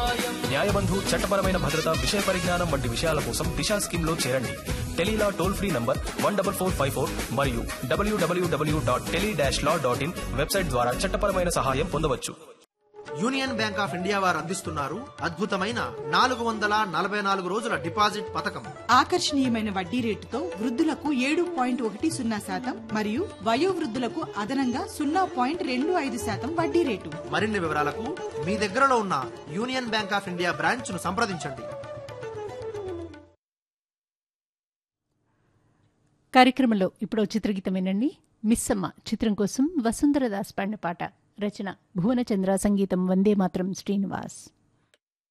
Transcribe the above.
న్యాయబంధు చట్టపరమైన భద్రత విషయ పరిజ్ఞానం వంటి విషయాల కోసం దిశా స్కీమ్ లో చేరండి tele law toll free number one double four five four మరియు డబ్ల్యూడబ్ల్యూడబ్ల్యూ dot tele dash law dot in website ద్వారా చట్టపరమైన సహాయం పొందవచ్చు యూనియన్ బ్యాంక్ ఆఫ్ ఇండియా వారు అందిస్తున్నారు అద్భుతమైన నాలుగు వందల నలభై నాలుగు రోజుల డిపాజిట్ పథకం ఆకర్షణీయమైన వడ్డీ రేటుతో వృద్ధులకు ఏడు పాయింట్ ఒకటి సున్నా శాతం మరియు వయోవృద్ధులకు అదనంగా సున్నా పాయింట్ రెండు ఐదు శాతం వడ్డీ రేటు మరిన్ని వివరాలకు మీ దగ్గరలో ఉన్న Union Bank of India branch ను సంప్రదించండి కార్యక్రమంలో ఇప్పుడు చిత్రగీతం వినండి మిస్సమ్మ చిత్రం కోసం వసుంధర దాస్ పాడిన పాట రచన భువనచంద్ర సంగీతం వందే మాత్రం శ్రీనివాస్